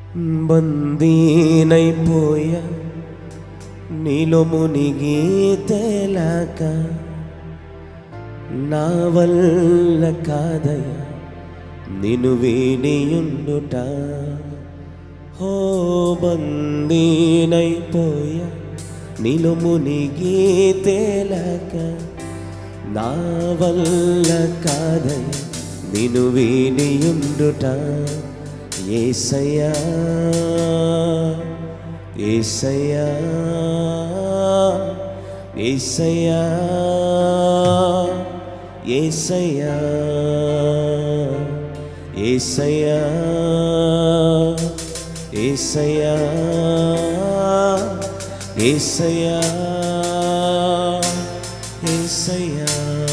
బందీనైపోయా నీలో మునిగి తేలాక నా వల్ల కాదయ నిన్ను వీడియుండుట హో బందీనైపోయా నీలో మునిగి తేలాక నా వల్ల కాదయ నిన్ను వీడియుండుట ఏసయ్యా ఏసయ్యా ఏసయ్యా ఏసయ్యా ఏసయ్యా ఏసయ్యా ఏసయ్యా ఏసయ్యా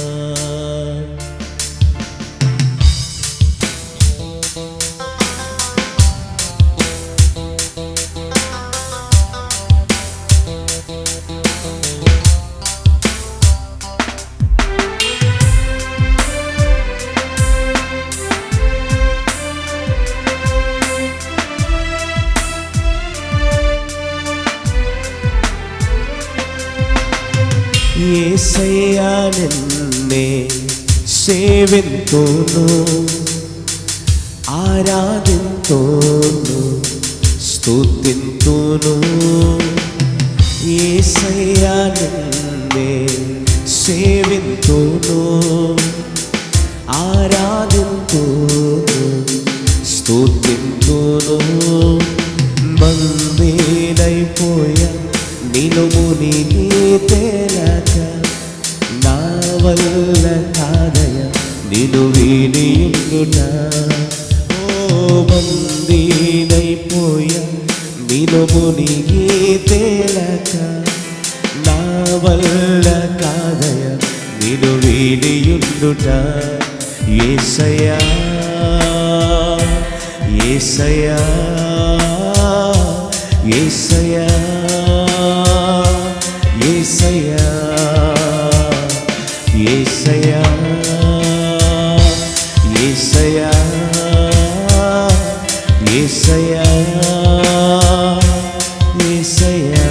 ఏసయ్యా నిన్నే సేవింతును ఆరాధింతును స్తుతింతును ఏసయ్యా నిన్నే సేవింతును ఆరాధింతును స్తుతింతును బందీనైపోయా నేను మునిగి తేలక నా వల్ల కాదయ నిన్ను వీడియుండుట ఓ బందీనైపోయా నేను మునిగి తేలక నా వల్ల కాదయ నిన్ను వీడియుండుట ఏసయ్యా ఏసయ్యా ఏసయ్యా ఏసయ్యా ఏసయ్యా ఏసయ్యా ఏసయ్యా ఏసయ్యా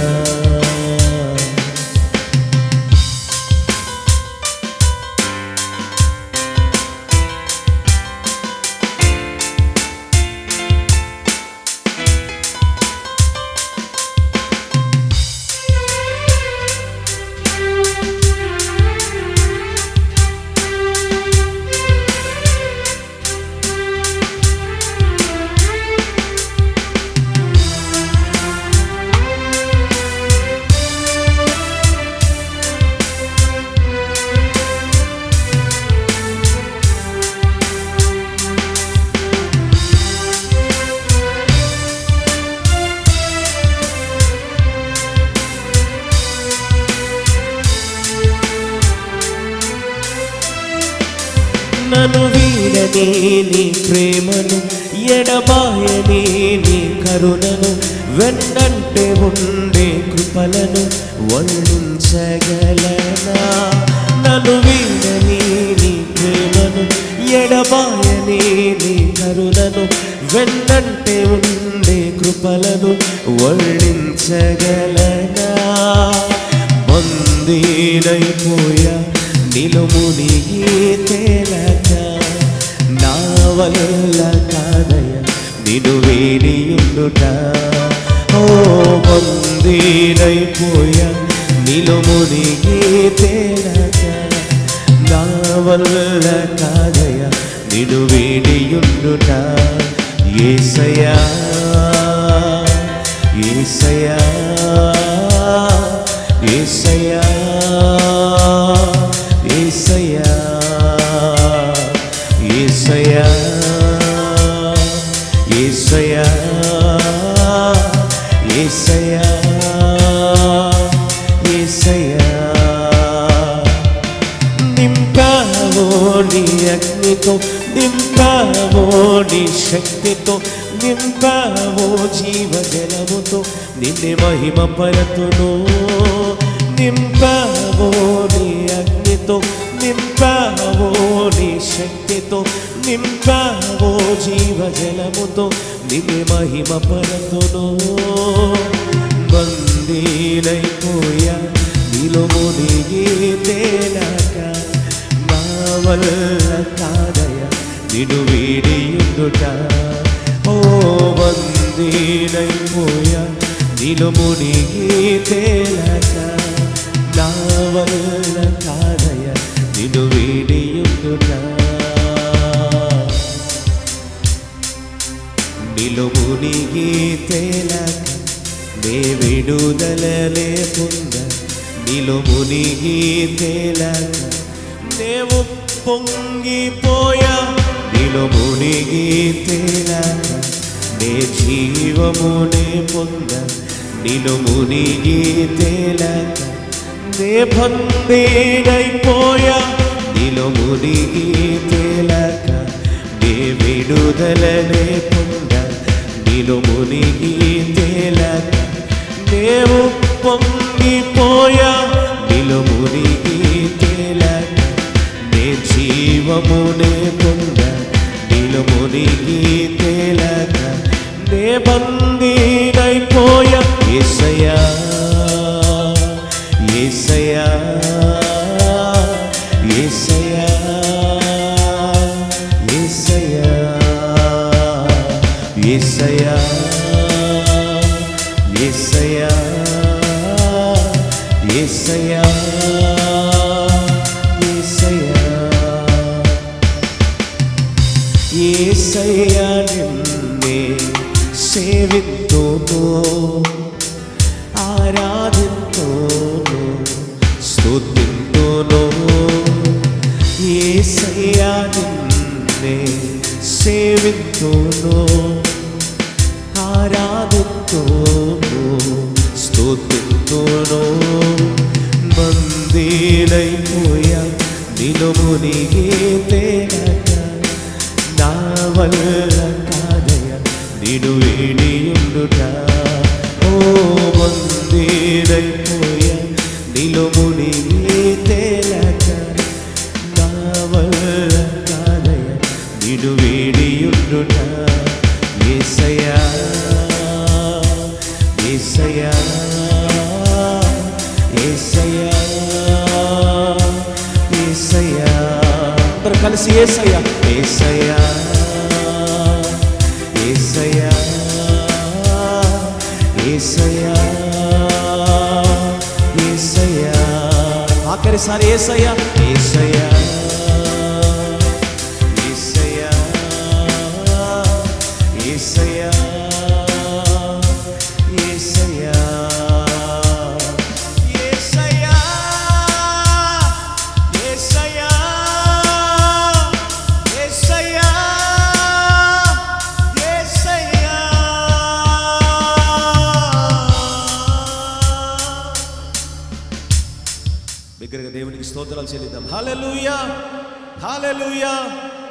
నన్ను వీడని నీ ప్రేమను ఎడబాయని నీ కరుణను వెన్నంటే ఉండే కృపలను వర్ణించగలనా నన్ను వీడని నీ ప్రేమను ఎడబాయని నీ కరుణను వెన్నంటే ఉండే కృపలను వర్ణించగలనా బందీనైపోయా నిలుమునిగి తేలక నా వల్ల కాదయ నిను వేడియుండుట ఓ బందీనైపోయా నిలుమునిగి తేలక నా వల్ల కాదయ నిను వేడియుండుట ఏసయా ఏసయా ఏసయా ఏసయా ఏసయా ఏసయా ఏసయా ఏసయా నింపావో నీ అగ్నితో నింపావో నీ శక్తితో నింపావో జీవజలముతో నిన్నే మహిమ పరతును నింపావో నీ అగ్నితో నింపావో నీ శక్తితో నింపావో జీవజలముతో నిన్నే మహిమ పరతును బందీనైపోయా నీలో మునిగి తేలాక నా వల్ల కాదయ నిన్ను వీడియుండుట ఓ బందీనైపోయా నీలో మునిగి తేలాక నా వల్ల కాదయ నిన్ను వీడియుండుట నిలుమునిగి తేలక నే విడుదల లేకుండా నిలుమునిగి తేలక నేవు పొంగిపోయా నిలుమునిగి తేలక నే జీవమునే పొంద నిలుమునిగి తేలక నే బందీనైపోయా నిలుమునిగి తేలక నే విడుదలనే పొంద నీలో మునిగి తేలక నేవు పొంగిపోయా నీలో మునిగి తేలక నే జీవమునే పొంద నీలో మునిగి తేలక నే బందీనైపోయా ఏసయ్యా ఏసయ్యా ఏసయ్యా ఏసయ్యా ఏసయ్యా ఏసయ్యా ఏసయ్యా ఏసయ్యా ఏసయ్యా నిన్నే సేవింతును ఆరాధింతును స్తుతింతును ఏసయ్యా నిన్నే సేవింతును ఆరాధింతును స్తుతింతును మందిరైపోయా నిలుమునిగే తేలక నా వల్ల కాదయ నిడు వేడియుండుట ఓ మందిరైపోయా నిలుమునిగే తేలక నా వల్ల కాదయ నిడు వేడియుండుట ఏసయ్యా ఏసయ్యా ఏసయ్యా ఏసయ్యా అందరూ కలిసి ఏసయ్యా ఏసయ్యా ఏసయ్యా ఏసయ్యా ఏసయ్యా ఆఖరిసారి ఏసయ్యా ఏసయ్యా ఏసయ్యా ఏసయ్యా ఏసయ్యా ఏసయ్యా ఏసయ్యా ఏసయ్యా ఏసయ్యా బిగ్గరగా దేవునికి స్తోత్రాలు చెల్లిద్దాం హల్లెలూయా హల్లెలూయా